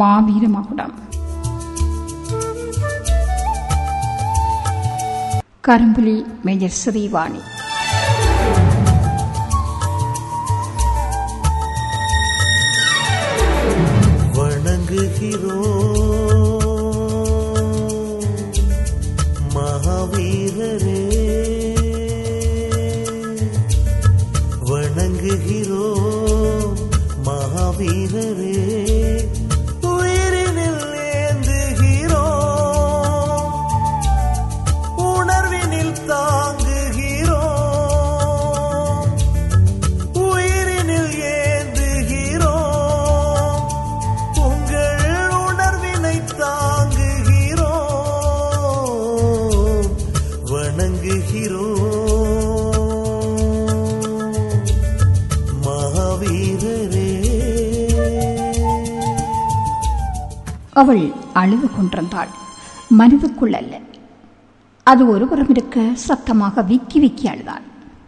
மாவீர மகுடம் கரும்புலி மேஜர் ஸ்ரீவாணி வணங்குகிறோம் மகாவீரரே வணங்குகிறோம் மகாவீரரே உயிரினில் ஏந்துகிறோம் உணர்வினில் தாங்குகிறோம் உயிரினில் ஏந்துகிறோம் உங்கள் உணர்வினை தாங்குகிறோம் வணங்குகிறோம் மகாவீரரே அவள் அழுது கொண்டிருந்தாள் மனதுக்குள் அல்ல அது ஒருபுறம் இருக்க சத்தமாக விக்கி விக்கி அழுதாள்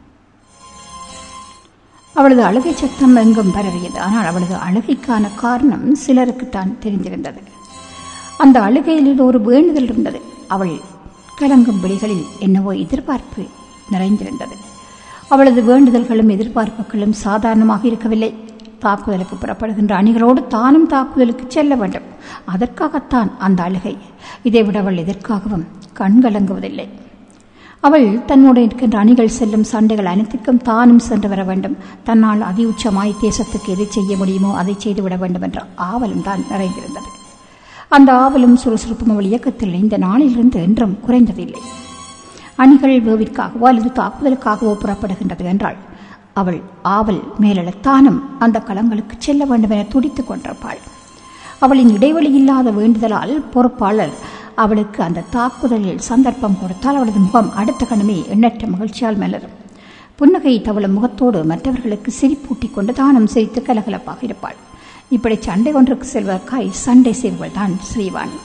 அவளது அழுகை சத்தம் எங்கும் பரவியது ஆனால் அவளது அழுகைக்கான காரணம் சிலருக்குத்தான் தெரிந்திருந்தது அந்த அழுகையில் ஏதோ ஒரு வேண்டுதல் இருந்தது அவள் கலங்கும் விழிகளில் என்னவோ எதிர்பார்ப்பு நிறைந்திருந்தது அவளது வேண்டுதல்களும் எதிர்பார்ப்புகளும் சாதாரணமாக இருக்கவில்லை தாக்குதலுக்கு புறப்படுகின்ற அணிகளோடு தானும் தாக்குதலுக்கு செல்ல வேண்டும் அதற்காகத்தான் அந்த அழுகை இதைவிட அவள் எதற்காகவும் கண்கலங்குவதில்லை அவள் தன்னோடு இருக்கின்ற அணிகள் செல்லும் சண்டைகள் அனைத்திற்கும் தானும் சென்று வர வேண்டும் தன்னால் அதி உச்சமாய் தேசத்துக்கு எதை செய்ய முடியுமோ அதை செய்துவிட வேண்டும் என்ற ஆவலும் தான் நிறைந்திருந்தது அந்த ஆவலும் சுறுசுறுப்பும் அவள் இயக்கத்தில் இந்த நாளிலிருந்து என்றும் குறைந்ததில்லை அணிகள் வேவிற்காகவோ அல்லது தாக்குதலுக்காகவோ புறப்படுகின்றது என்றால் அவள் ஆவல் மேலெழத்தானும் அந்த களங்களுக்கு செல்ல வேண்டும் என துடித்துக் கொண்டிருப்பாள் அவளின் இடைவெளி இல்லாத வேண்டுதலால் பொறுப்பாளர் அவளுக்கு அந்த தாக்குதலில் சந்தர்ப்பம் கொடுத்தால் அவளது முகம் அடுத்த கணமே எண்ணற்ற மகிழ்ச்சியால் மலரும் புன்னகை தவளும் முகத்தோடு மற்றவர்களுக்கு சிரிப்பூட்டிக் கொண்டு தானும் சிரித்து கலகலப்பாக இருப்பாள் இப்படி சண்டை ஒன்றுக்கு செல்வதற்காய் சண்டை செய்வள் தான் ஸ்ரீவாணி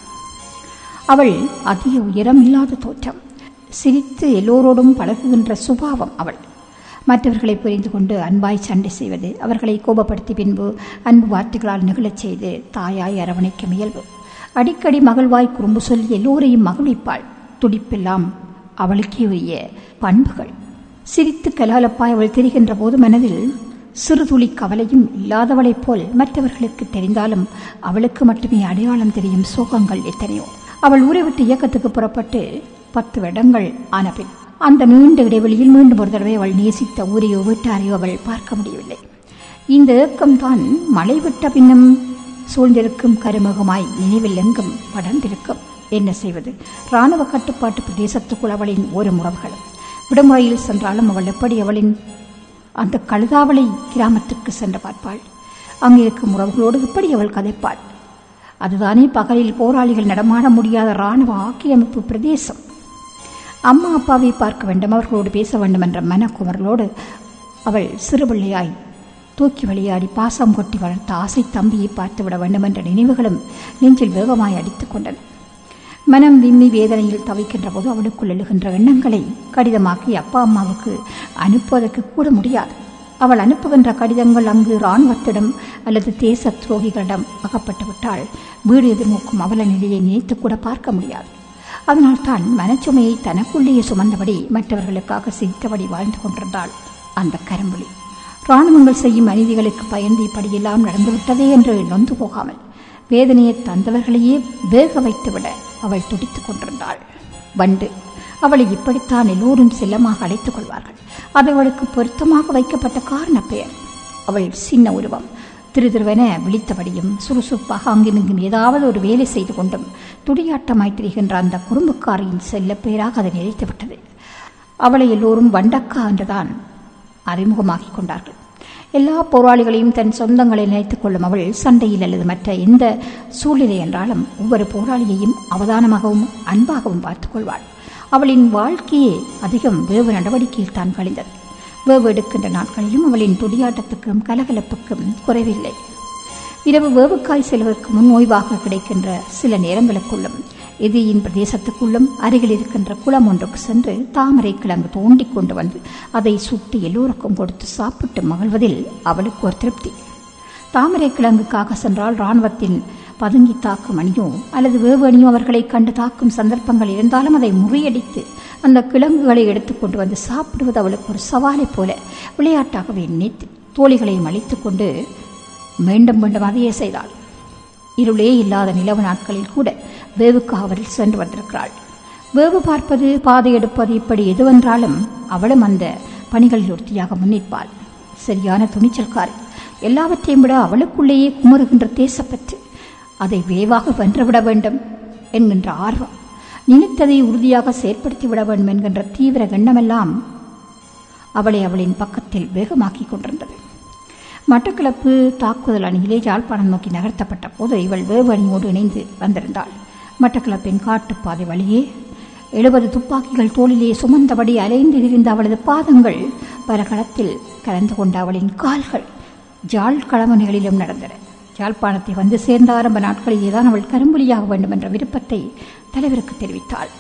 அவள் அதிக உயரம் இல்லாத தோற்றம் சிரித்து எல்லோரோடும் பழகுகின்ற சுபாவம் அவள் மற்றவர்களை புரிந்து கொண்டு அன்பாய் சண்டை செய்வது அவர்களை கோபப்படுத்தி பின்பு அன்பு வார்த்தைகளால் நிகழச் செய்து தாயாய் அரவணைக்க முயல்வு அடிக்கடி மகிழ்வாய் குறும்பு சொல்லி எல்லோரையும் மகிழ்விப்பாள் துடிப்பெல்லாம் அவளுக்கே உரிய பண்புகள் சிரித்து கலகலப்பாய் அவள் தெரிகின்ற போது மனதில் சிறுதுளி கவலையும் இல்லாதவளைப் போல் மற்றவர்களுக்கு தெரிந்தாலும் அவளுக்கு மட்டுமே அடையாளம் தெரியும் சோகங்கள் எத்தனையோ அவள் ஊரை விட்டு இயக்கத்துக்கு புறப்பட்டு பத்து வருடங்கள் ஆனபின் அந்த நீண்ட இடைவெளியில் மீண்டும் ஒரு தடவை அவள் நேசித்த ஊரையோ வீட்டாரையோ அவள் பார்க்க முடியவில்லை இந்த ஏக்கம்தான் மழை விட்ட பின்னும் சூழ்ந்திருக்கும் கருமுகமாய் நினைவில் எங்கும் படர்ந்திருக்கும் என்ன செய்வது இராணுவ கட்டுப்பாட்டு பிரதேசத்துக்குள் அவளின் ஒரு முறவுகளும் விடுமுறையில் சென்றாலும் அவள் எப்படி அவளின் அந்த கழுதாவளை கிராமத்திற்கு சென்று பார்ப்பாள் அங்கே இருக்கும் உறவுகளோடு எப்படி அவள் கதைப்பாள் அதுதானே பகலில் போராளிகள் நடமாட முடியாத இராணுவ ஆக்கிரமிப்பு பிரதேசம் அம்மா அப்பாவை பார்க்க வேண்டும் அவர்களோடு பேச வேண்டும் என்ற மனக்குமரலோடு அவள் சிறுபிள்ளையாய் தூக்கி விளையாடி பாசம் கொட்டி வளர்த்த ஆசை தம்பியை பார்த்து விட வேண்டும் என்ற நினைவுகளும் நெஞ்சில் வேகமாய் அடித்துக் கொண்டன மனம் விம்மி வேதனையில் தவிக்கின்ற போது அவளுக்குள் எழுகின்ற எண்ணங்களை கடிதமாக்கி அப்பா அம்மாவுக்கு அனுப்புவதற்கு கூட முடியாது அவள் அனுப்புகின்ற கடிதங்கள் அங்கு இராணுவத்திடம் அல்லது தேச துரோகிகளிடம் அகப்பட்டு விட்டால் வீடு எதிர்நோக்கும் அவல நிலையை நினைத்து கூட பார்க்க முடியாது அதனால் தான் மனச்சுமையை தனக்குள்ளேயே சுமந்தபடி மற்றவர்களுக்காக சிரித்தபடி வாழ்ந்து கொண்டிருந்தாள் அந்த கரும்புலி இராணுவங்கள் செய்யும் அநீதிகளுக்கு பயந்து இப்படியெல்லாம் நடந்துவிட்டதே என்று நொந்து போகாமல் வேதனையை தந்தவர்களையே வேக வைத்துவிட அவள் துடித்துக் கொண்டிருந்தாள் வண்டு அவளை இப்படித்தான் எல்லோரும் செல்லமாக அழைத்துக் கொள்வார்கள் அது அவளுக்கு பொருத்தமாக வைக்கப்பட்ட காரண பெயர் அவள் சின்ன உருவம் திருதிருவென விழித்தபடியும் சுறுசுறுப்பாக அங்குமிங்கும் ஏதாவது ஒரு வேலை செய்து கொண்டும் துடியாட்டமாய் திரிகின்ற அந்த குறும்புக்காரியின் செல்ல பெயராக அதை நினைத்துவிட்டது அவளை எல்லோரும் வண்டக்கா என்றுதான் அறிமுகமாக்கிக் கொண்டார்கள் எல்லா போராளிகளையும் தன் சொந்தங்களை நினைத்துக் கொள்ளும் அவள் சண்டையில் அல்லது மற்ற எந்த சூழ்நிலை என்றாலும் ஒவ்வொரு போராளியையும் அவதானமாகவும் அன்பாகவும் பார்த்துக் கொள்வாள் அவளின் வாழ்க்கையே அதிகம் வேவு நடவடிக்கையில் தான் கழிந்தது வேவு எடுக்கின்ற நாட்களிலும் அவளின் துடியாட்டத்துக்கும் கலகலப்புக்கும் குறைவில்லை இரவு வேவுக்காய் செல்வதற்கு முன் ஓய்வாக கிடைக்கின்ற சில நேரங்களுக்குள்ளும் எதிரியின் பிரதேசத்துக்குள்ளும் அருகில் இருக்கின்ற குளம் ஒன்றுக்கு சென்று தாமரை கிழங்கு தோண்டி கொண்டு வந்து அதை சுட்டு எல்லோருக்கும் கொடுத்து சாப்பிட்டு மகிழ்வதில் அவளுக்கு ஒரு திருப்தி தாமரை கிழங்குக்காக சென்றால் இராணுவத்தின் பதுங்கி தாக்கும் அணியோ அல்லது வேவு அணியோ அவர்களை கண்டு தாக்கும் சந்தர்ப்பங்கள் இருந்தாலும் அதை முறியடித்து அந்த கிழங்குகளை எடுத்துக்கொண்டு வந்து சாப்பிடுவது அவளுக்கு ஒரு சவாலைப் போல விளையாட்டாகவே நினைத்து தோழிகளையும் அழித்துக் கொண்டு மீண்டும் மீண்டும் அதையே செய்தாள் இருளே இல்லாத நிலவு நாட்களில் கூட வேவுக்கு அவரில் சென்று வந்திருக்கிறாள் வேவு பார்ப்பது பாதை எடுப்பது இப்படி எதுவென்றாலும் அவளும் அந்த பணிகளில் ஒருத்தியாக முன்னிற்பாள் சரியான துணிச்சல்காரி எல்லாவற்றையும் விட அவளுக்குள்ளேயே குமருகின்ற தேசப்பற்று அதை விரைவாக வென்றுவிட வேண்டும் என்கின்ற ஆர்வம் நினைத்ததை உறுதியாக செயற்படுத்தி விட வேண்டும் என்கின்ற தீவிர எண்ணமெல்லாம் அவளை அவளின் பக்கத்தில் வேகமாக்கிக் கொண்டிருந்தது மட்டக்களப்பு தாக்குதல் அணியிலே யாழ்ப்பாணம் நோக்கி நகர்த்தப்பட்ட போது இவள் வேவு அணியோடு இணைந்து வந்திருந்தாள் மட்டக்களப்பின் காட்டுப்பாதை வழியே எழுபது துப்பாக்கிகள் தோளிலே சுமந்தபடி அலைந்து திரிந்த அவளது பாதங்கள் பல களத்தில் கலந்து கொண்ட அவளின் கால்கள் ஜாழ் களமணிகளிலும் நடந்தன யாழ்ப்பாணத்தை வந்து சேர்ந்த ஆரம்ப நாட்களிலேதான் அவள் கரும்புலியாக வேண்டும் என்ற விருப்பத்தை தலைவருக்கு தெரிவித்தாள்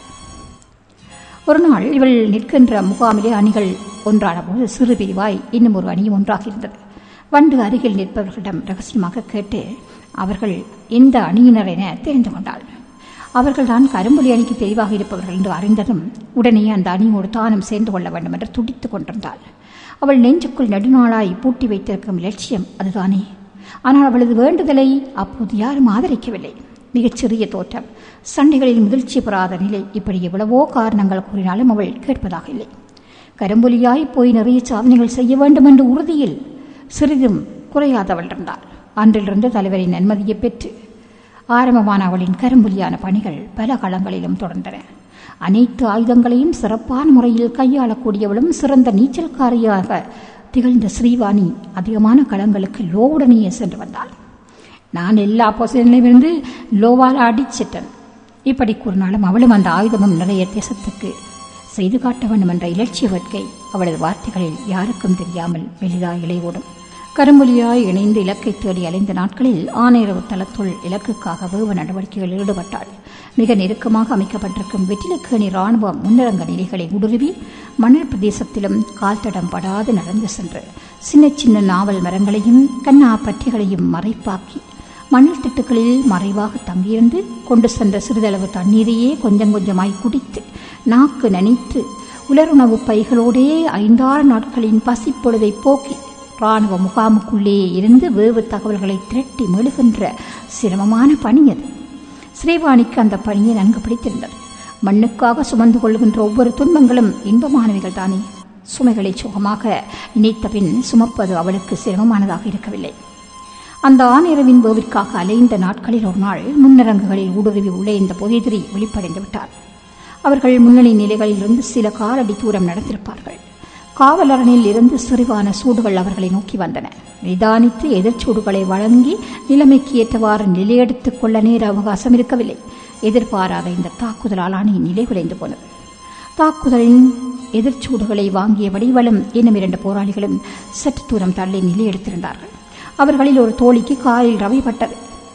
ஒரு நாள் இவள் நிற்கின்ற முகாமிலே அணிகள் ஒன்றான போது சிறு பிரிவாய் இன்னும் ஒரு அணியும் ஒன்றாக இருந்தது வண்டு அருகில் நிற்பவர்களிடம் ரகசியமாக கேட்டு அவர்கள் எந்த அணியினர் என தெரிந்து கொண்டாள் அவர்கள்தான் கரும்புலி அணிக்கு தெளிவாக இருப்பவர்கள் என்று அறிந்ததும் உடனே அந்த அணியோடு தானும் சேர்ந்து கொள்ள வேண்டும் என்று துடித்துக் கொண்டிருந்தாள் அவள் நெஞ்சுக்குள் நெடுநாளாய் பூட்டி வைத்திருக்கும் லட்சியம் அதுதானே ஆனால் அவளது வேண்டுதலை அப்போது யாரும் ஆதரிக்கவில்லை மிகச்சிறிய தோற்றம் சண்டைகளில் முதிர்ச்சி பெறாத நிலை இப்படி எவ்வளவோ காரணங்கள் கூறினாலும் அவள் கேட்பதாக இல்லை கரும்புலியாய் போய் நிறைய சாதனைகள் செய்ய வேண்டும் என்ற உறுதியில் சிறிதும் குறையாதவள் இருந்தாள் அன்றிலிருந்து தலைவரின் நன்மதியை பெற்று ஆரம்பமான அவளின் கரும்புலியான பணிகள் பல களங்களிலும் தொடர்ந்தன அனைத்து ஆயுதங்களையும் சிறப்பான முறையில் கையாளக்கூடியவளும் சிறந்த நீச்சல்காரியாக திகழ்ந்த ஸ்ரீவாணி அதிகமான களங்களுக்கு லோவுடனேயே சென்று வந்தாள் நான் எல்லா பொசிஷனிலிருந்து லோவால் அடிச்சிட்டேன் இப்படி கூறினாலும் அவளும் அந்த ஆயுதமும் நிறைய தேசத்துக்கு செய்து காட்ட வேண்டும் என்ற இலட்சிய வேட்கை அவளது வார்த்தைகளில் யாருக்கும் தெரியாமல் மெலிதாய் இலையோடும் கரும்புலியாய் இணைந்து இலக்கை தேடி அலைந்த நாட்களில் ஆணையரவு தளத்துள் இலக்குக்காக வேவு நடவடிக்கைகளில் ஈடுபட்டாள் மிக நெருக்கமாக அமைக்கப்பட்டிருக்கும் வெற்றிலக்கேணி ராணுவ முன்னரங்க நிலைகளை ஊடுருவி மணல் பிரதேசத்திலும் கால் தடம் படாது நடந்து சென்று சின்ன சின்ன நாவல் மரங்களையும் கண்ணா பற்றிகளையும் மறைப்பாக்கி மணல் திட்டுகளில் மறைவாக தங்கியிருந்து கொண்டு சென்ற சிறிதளவு தண்ணீரையே கொஞ்சம் கொஞ்சமாய் குடித்து நாக்கு நனைத்து உலருணவு பைகளோடே ஐந்தாறு நாட்களின் பசிப்பொழுதை போக்கி இராணுவ முகாமுக்குள்ளே இருந்து வேவு தகவல்களை திரட்டி மெழுகின்ற சிரமமான பணி அது ஸ்ரீவாணிக்கு அந்த பணியை நன்கு பிடித்திருந்தது மண்ணுக்காக சுமந்து கொள்கின்ற ஒவ்வொரு துன்பங்களும் இன்பமானவைகள் தானே சுமைகளை சுகமாக நினைத்த பின் சுமப்பது அவளுக்கு சிரமமானதாக இருக்கவில்லை அந்த ஆணிரவின் போவிற்காக அலைந்த நாட்களில் ஒரு நாள் முன்னரங்குகளில் ஊடுருவி உள்ளே இந்த புதைதிரி வெளிப்படைந்து விட்டார் அவர்கள் முன்னணி நிலைகளிலிருந்து சில காலடி தூரம் நடந்திருப்பார்கள் காவலரனில் இருந்து சிறிவான சூடுகள் அவர்களை நோக்கி வந்தன நிதானித்து எதிர்ச்சூடுகளை வழங்கி நிலைமைக்கு ஏற்றவாறு நிலையெடுத்துக் கொள்ள நேர அவகாசம் இருக்கவில்லை எதிர்பாராத இந்த தாக்குதலால் அணி நிலை குலைந்து போனது தாக்குதலின் எதிர்ச்சூடுகளை வாங்கிய வடிவலும் இன்னும் இரண்டு போராளிகளும் சற்று தூரம் தள்ளி நிலையெடுத்திருந்தார்கள் அவர்களில் ஒரு தோழிக்கு காலில் ரவைப்பட்டது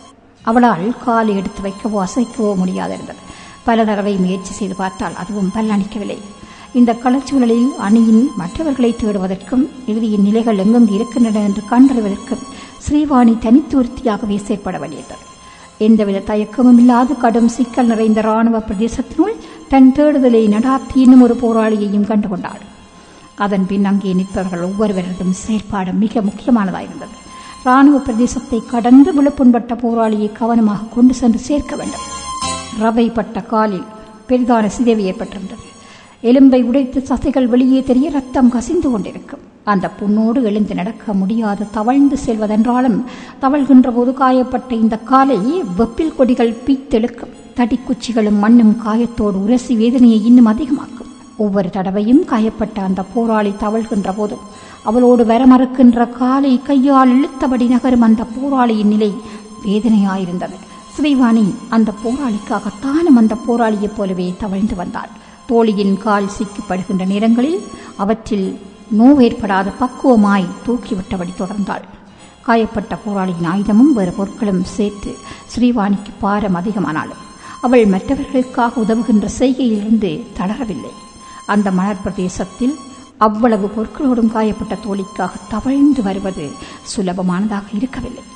அவளால் காலை எடுத்து வைக்கவோ அசைக்கவோ முடியாதிருந்தது பல தடவை முயற்சி செய்து பார்த்தால் அதுவும் பலனளிக்கவில்லை இந்த களச்சூழலில் அணியின் மற்றவர்களை தேடுவதற்கும் இறுதியின் நிலைகள் எங்கெங்கு இருக்கின்றன என்று கண்டறிவதற்கும் ஸ்ரீவாணி தனித்துவர்த்தியாகவே செயற்பட வேண்டியது எந்தவித தயக்கமும் இல்லாது கடும் சிக்கல் நிறைந்த இராணுவ பிரதேசத்தினுள் தன் தேடுதலை நடாத்தி இன்னும் ஒரு போராளியையும் கண்டுகொண்டாள் அதன் பின் அங்கே நிற்பவர்கள் ஒவ்வொருவரதும் செயற்பாடு மிக முக்கியமானதாயிருந்தது இராணுவ பிரதேசத்தை கடந்து விழுப்புண்பட்ட போராளியை கவனமாக கொண்டு சென்று சேர்க்க வேண்டும் ரவைப்பட்ட காலில் பெரிதான சிதைவு ஏற்பட்டிருந்தது எலும்பை உடைத்து சதைகள் வெளியே தெரிய ரத்தம் கசிந்து கொண்டிருக்கும் அந்த புண்ணோடு எழுந்து நடக்க முடியாது தவழ்ந்து செல்வதென்றாலும் தவழ்கின்ற போது காயப்பட்ட இந்த காலை வெப்பில் கொடிகள் பீத்தெழுக்கும் தடிக்குச்சிகளும் மண்ணும் காயத்தோடு உரசி வேதனையை இன்னும் அதிகமாக்கும் ஒவ்வொரு தடவையும் காயப்பட்ட அந்த போராளி தவழ்கின்ற போதும் அவளோடு வர மறுக்கின்ற காலை கையால் இழுத்தபடி நகரும் அந்த போராளியின் நிலை வேதனையாயிருந்தது ஸ்ரீவாணி அந்த போராளிக்காக தானும் அந்த போராளியைப் போலவே தவழ்ந்து வந்தாள் தோழியின் கால் சிக்கப்படுகின்ற நேரங்களில் அவற்றில் நோவேற்படாத பக்குவமாய் தூக்கிவிட்டபடி தொடர்ந்தாள் காயப்பட்ட போராளியின் ஆயுதமும் வேறு பொருட்களும் சேர்த்து ஸ்ரீவாணிக்கு பாரம் அதிகமானாலும் அவள் மற்றவர்களுக்காக உதவுகின்ற செய்கையிலிருந்து தளரவில்லை அந்த மணற் பிரதேசத்தில் அவ்வளவு பொருட்களோடும் காயப்பட்ட தோழிக்காக தவழ்ந்து வருவது சுலபமானதாக இருக்கவில்லை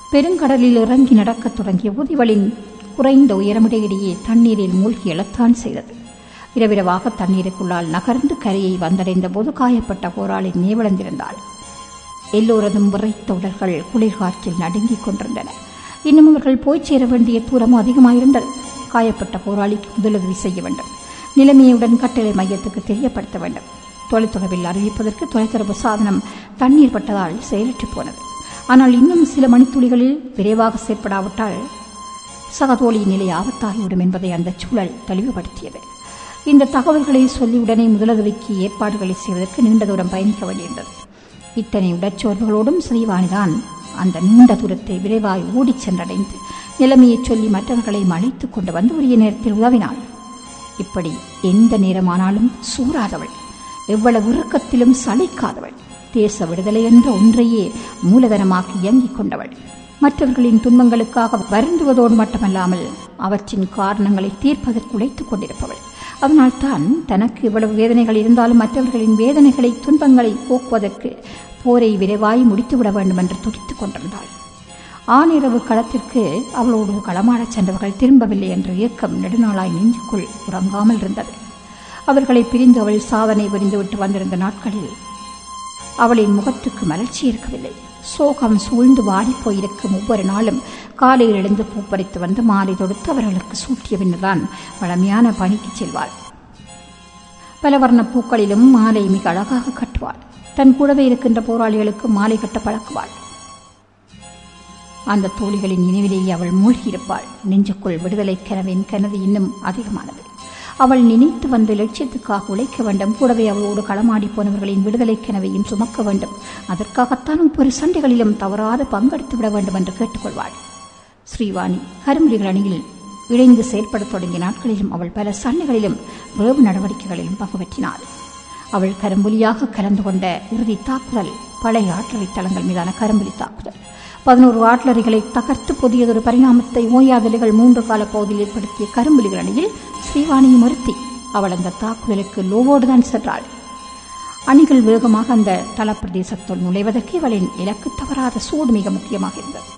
பெருங்கடலில் இறங்கி நடக்கத் தொடங்கிய உதிவளின் குறைந்த உயரமிடையிடையே தண்ணீரில் மூழ்கி எழத்தான் செய்தது இரவிரவாக தண்ணீருக்குள்ளால் நகர்ந்து கரையை வந்தடைந்த போது காயப்பட்ட போராளி நேவளந்திருந்தாள் எல்லோரதும் விரைத்த உடல்கள் குளிர்காற்றில் நடுங்கிக் கொண்டிருந்தன இன்னும் அவர்கள் போய்ச் சேர வேண்டிய தூரமும் அதிகமாயிருந்தது காயப்பட்ட போராளிக்கு முதலுதவி செய்ய வேண்டும் நிலைமையுடன் கட்டளை மையத்துக்கு தெரியப்படுத்த வேண்டும் தொலைத்தொடர்பில் அறிவிப்பதற்கு தொலைத்தொடர்பு சாதனம் தண்ணீர் பட்டதால் செயலற்று போனது ஆனால் இன்னும் சில மணித்துளிகளில் விரைவாக செயற்படாவிட்டால் சகதோழியின் நிலை ஆபத்தாகிவிடும் என்பதை அந்த சூழல் தெளிவுபடுத்தியது இந்த தகவல்களை சொல்லி உடனே முதலுதவிக்கு ஏற்பாடுகளை செய்வதற்கு நீண்ட தூரம் பயணிக்க வேண்டியிருந்தது இத்தனை உடற்சோர்வுகளோடும் ஸ்ரீவாணிதான் அந்த நீண்ட தூரத்தை விரைவாய் ஓடிச் சென்றடைந்து நிலைமையைச் சொல்லி மற்றவர்களை அழைத்துக் கொண்டு வந்து உரிய நேரத்தில் உதவினாள் இப்படி எந்த நேரமானாலும் சூறாதவள் எவ்வளவு இறுக்கத்திலும் சளைக்காதவள் தேச விடுதலை என்ற ஒன்றையே மூலதனமாக்கி இயங்கிக் கொண்டவள் மற்றவர்களின் துன்பங்களுக்காக வருந்துவதோடு மட்டுமல்லாமல் அவற்றின் காரணங்களை தீர்ப்பதற்கு உழைத்துக் கொண்டிருப்பவள் அதனால்தான் தனக்கு இவ்வளவு வேதனைகள் இருந்தாலும் மற்றவர்களின் வேதனைகளை துன்பங்களை போக்குவதற்கு போரை விரைவாய் முடித்துவிட வேண்டும் என்று துடித்துக் கொண்டிருந்தாள் ஆனிரவு களத்திற்கு அவளோடு களமாடச் சென்றவர்கள் திரும்பவில்லை என்ற இயக்கம் நெடுநாளாய் நெஞ்சுக்குள் உறங்காமல் இருந்தது அவர்களை பிரிந்து அவள் சாதனை புரிந்துவிட்டு வந்திருந்த நாட்களில் அவளின் முகத்துக்கு மலர்ச்சி இருக்கவில்லை சோகம் சூழ்ந்து வாடிப்போயிருக்கும் ஒவ்வொரு நாளும் காலையில் எழுந்து பூப்பறித்து வந்து மாலை தொடுத்து அவர்களுக்கு சூட்டிய பின்னர்தான் வளமையான பணிக்கு செல்வாள் பல வர்ண பூக்களிலும் மாலை மிக அழகாக கட்டுவாள் தன் கூடவே இருக்கின்ற போராளிகளுக்கு மாலை கட்ட பழக்குவாள் அந்த தோழிகளின் நினைவிலேயே அவள் மூழ்கியிருப்பாள் நெஞ்சுக்குள் விடுதலை கனவின் கனவு இன்னும் அதிகமானது அவள் நினைத்து வந்த லட்சியத்துக்காக உழைக்க வேண்டும் கூடவே அவளோடு களமாடி போனவர்களின் விடுதலை கனவையும் சுமக்க வேண்டும் அதற்காகத்தான் ஒவ்வொரு சண்டைகளிலும் தவறாது பங்கெடுத்து விட வேண்டும் என்று கேட்டுக்கொள்வாள் ஸ்ரீவாணி கரும்புலிகள் அணியில் இணைந்து செயல்படத் தொடங்கிய நாட்களிலும் அவள் பல சண்டைகளிலும் வேவு நடவடிக்கைகளிலும் பங்கு பெற்றினாள் அவள் கரும்புலியாக கலந்து கொண்ட இறுதி தாக்குதல் பழைய ஆற்றலை தளங்கள் மீதான கரும்புலி தாக்குதல் பதினோரு ஆட்லரிகளை தகர்த்து புதியதொரு பரிணாமத்தை ஓயாதலிகள் மூன்று கால பகுதியில் ஏற்படுத்திய கரும்புலிகள் அணியில் ஸ்ரீவாணியை மறுத்தி அவள் அந்த தாக்குதலுக்கு லோவோடுதான் சென்றாள் அணிகள் வேகமாக அந்த தளப்பிரதேசத்துள் நுழைவதற்கு இவளின் இலக்கு தவறாத சூடு மிக முக்கியமாக இருந்தது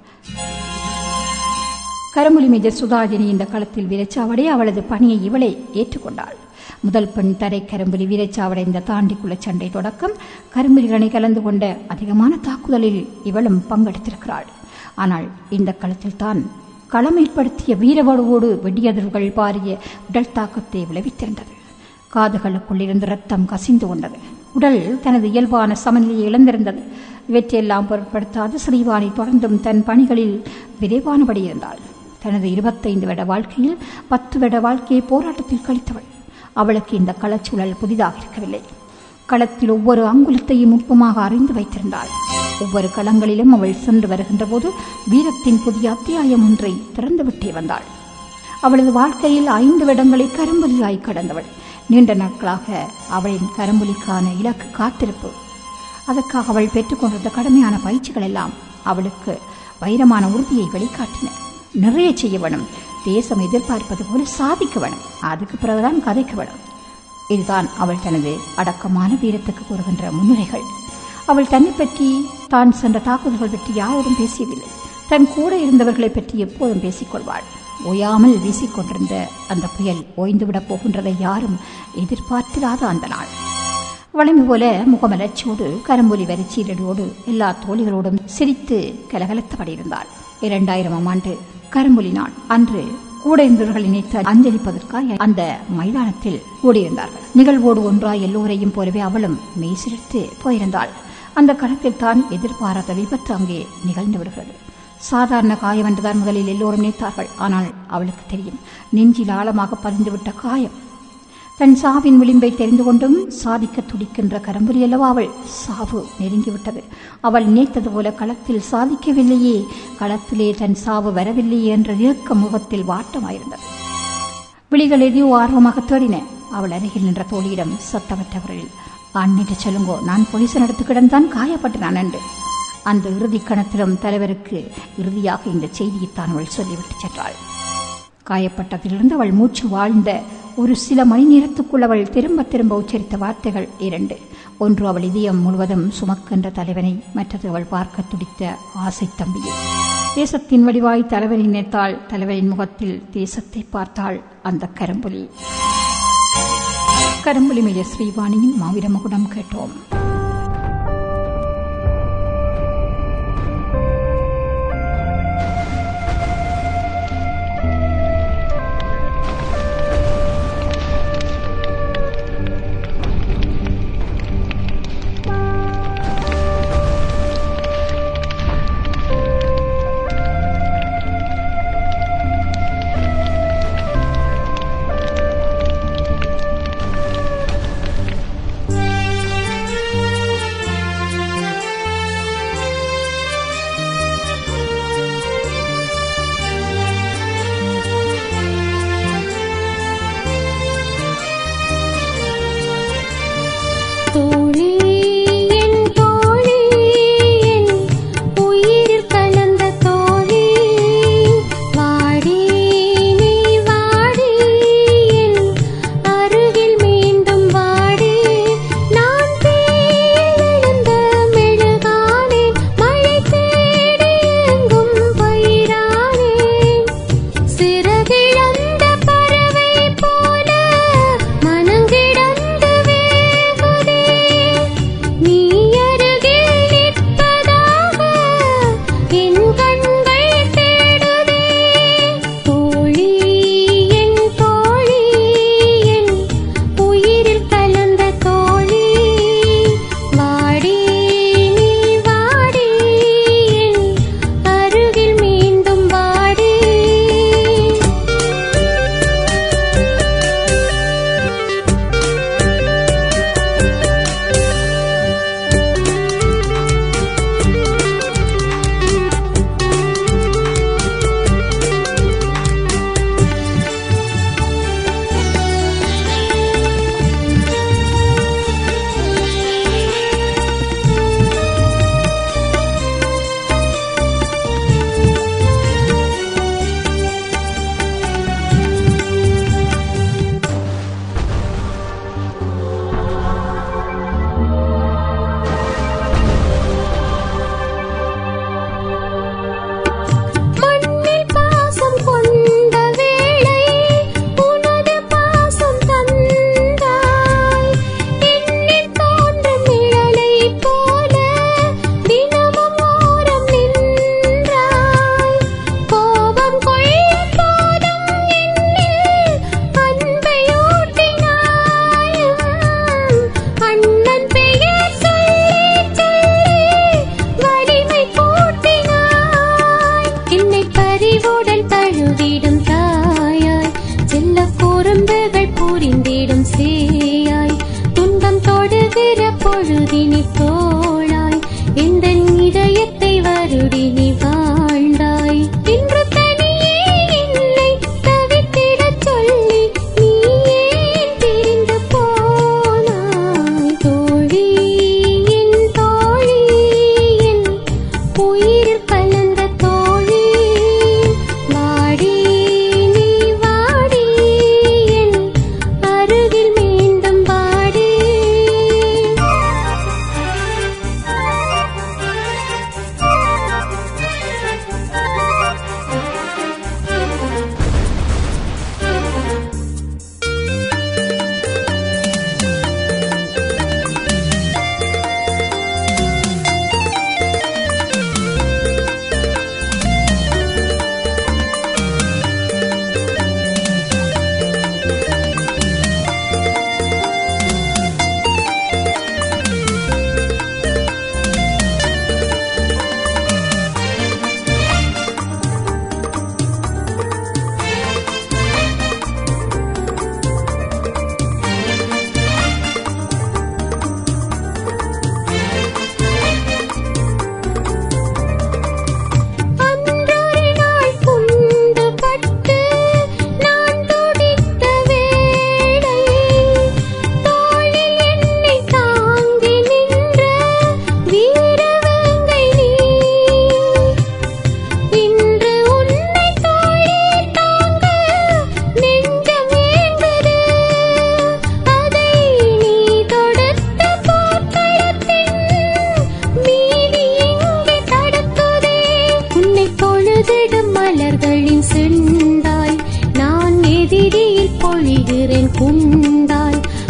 கரும்புலி மேஜர் சுதாஜினி இந்த களத்தில் வீரச்சாவடி அவளது பணியை இவளே ஏற்றுக்கொண்டாள் முதல் பெண் தரை கரும்புலி வீரச்சாவடை இந்த தாண்டிக்குள்ள சண்டை தொடக்கம் கரும்புலிகளை கலந்து கொண்ட அதிகமான தாக்குதலில் இவளும் பங்கெடுத்திருக்கிறாள் ஆனால் இந்த களத்தில் தான் களம் ஏற்படுத்திய வீரவடுவோடு வெடியதிர்கள் பாரிய உடல் தாக்கத்தை விளைவித்திருந்தது காதுகளுக்குள்ளிருந்து ரத்தம் கசிந்து கொண்டது உடல் தனது இயல்பான சமநிலையை இழந்திருந்தது இவற்றையெல்லாம் பொருட்படுத்தாது ஸ்ரீவாணி தொடர்ந்தும் தன் பணிகளில் விரைவானபடி இருந்தாள் தனது இருபத்தைந்து வருட வாழ்க்கையில் பத்து வருட வாழ்க்கையை போராட்டத்தில் கழித்தவள் அவளுக்கு இந்த களச்சூழல் புதிதாக இருக்கவில்லை களத்தில் ஒவ்வொரு அங்குலத்தையும் நுட்பமாக அறிந்து வைத்திருந்தாள் ஒவ்வொரு களங்களிலும் அவள் சென்று வருகின்ற போது வீரத்தின் புதிய அத்தியாயம் ஒன்றை திறந்துவிட்டே வந்தாள் அவளது வாழ்க்கையில் ஐந்து வருடங்களை கரும்புலியாய் கடந்தவள் நீண்ட நாட்களாக அவளின் கரும்புலிக்கான இலக்கு காத்திருப்பு அதற்காக அவள் பெற்றுக்கொண்டிருந்த கடுமையான பயிற்சிகள் எல்லாம் அவளுக்கு வைரமான உறுதியை வெளிக்காட்டின நிறைய செய்ய வேணும் தேசம் எதிர்பார்ப்பது போல சாதிக்க வேணும் அதுக்கு பிறகுதான் கதைக்க வேணும் இதுதான் அவள் தனது அடக்கமான வீரத்துக்கு கூறுகின்ற முன்னுரைகள் அவள் தன்னை பற்றி தான் சென்ற தாக்குதல்கள் பற்றி யாரோடும் பேசியதில்லை தன் கூட இருந்தவர்களை பற்றி எப்போதும் பேசிக்கொள்வாள் ஓயாமல் வீசிக்கொண்டிருந்த அந்த புயல் ஓய்ந்துவிடப் போகின்றதை யாரும் எதிர்பார்த்திராத அந்த நாள் வளமை போல முகமலர்ச்சியோடு கரும்பொலி வரிச்சீரடியோடு எல்லா தோழிகளோடும் சிரித்து கலகலத்தபடி இருந்தாள் இரண்டாயிரமாம் ஆண்டு கரும்புலி நாள் அன்று கூட இருந்தவர்கள் நினைத்து அஞ்சலிப்பதற்காக அந்த மைதானத்தில் கூடியிருந்தார்கள் நிகழ்வோடு ஒன்றாய் எல்லோரையும் போலவே அவளும் மெய்சிலிர்த்து போயிருந்தாள் அந்த களத்தில் தான் எதிர்பாராத விபத்து அங்கே நிகழ்ந்து விடுகிறது சாதாரண காயம் என்றுதான் முதலில் எல்லோரும் நினைத்தார்கள் ஆனால் அவளுக்கு தெரியும் நெஞ்சில் ஆழமாக பதிந்துவிட்ட காயம் தன் சாவின் விளிம்பை தெரிந்து கொண்டும் சாதிக்க துடிக்கின்ற கரம்புரி அல்லவா அவள் சாவு நெருங்கிவிட்டது அவள் நினைத்தது போல களத்தில் சாதிக்கவில்லையே களத்திலே தன் சாவு வரவில்லையே என்ற இயக்க முகத்தில் வாட்டமாயிருந்தது விழிகள் எதையோ ஆர்வமாக தேடின அவள் அருகில் நின்ற தோழியிடம் சத்தமற்றவர்களில் அன்னிட்டு சொல்லுங்கோ நான் பொலிசன் எடுத்து கிடந்தான் காயப்பட்டனான் என்று அந்த இறுதி கணத்திலும் தலைவருக்கு இறுதியாக இந்த செய்தியைத்தான் அவள் சொல்லிவிட்டு சென்றாள் காயப்பட்டதிலிருந்து அவள் மூச்சு வாழ்ந்த ஒரு சில மணி நேரத்துக்குள் அவள் திரும்ப திரும்ப உச்சரித்த வார்த்தைகள் இரண்டு ஒன்று அவள் இதயம் முழுவதும் சுமக்கின்ற தலைவனை மற்றது அவள் பார்க்க துடித்த ஆசை தம்பியை தேசத்தின் வடிவாய் தலைவரை நினைத்தாள் தலைவரின் முகத்தில் தேசத்தை பார்த்தாள் அந்த கரும்புலி கரும்புலி மேய ஸ்ரீவாணியின் மாவீர மகுடம் கேட்டோம் தோழி என் தோழி என் உயிரில் கலந்த தோழி வாடி நீ வாடி என் அருகில் மீண்டும் வாடி நான் தேய்ந்த மெழுகானேன் மழை தேடி எங்கும் பயிரானேன் சிறகிழந்த பறவை போல மனங்கிடந்து வேகுதே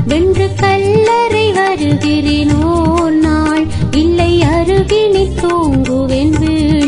வென்று கல்லறை வருகிறேன் ஓர் நாள் இல்லை அருகினில் தூங்குவேன் வீடு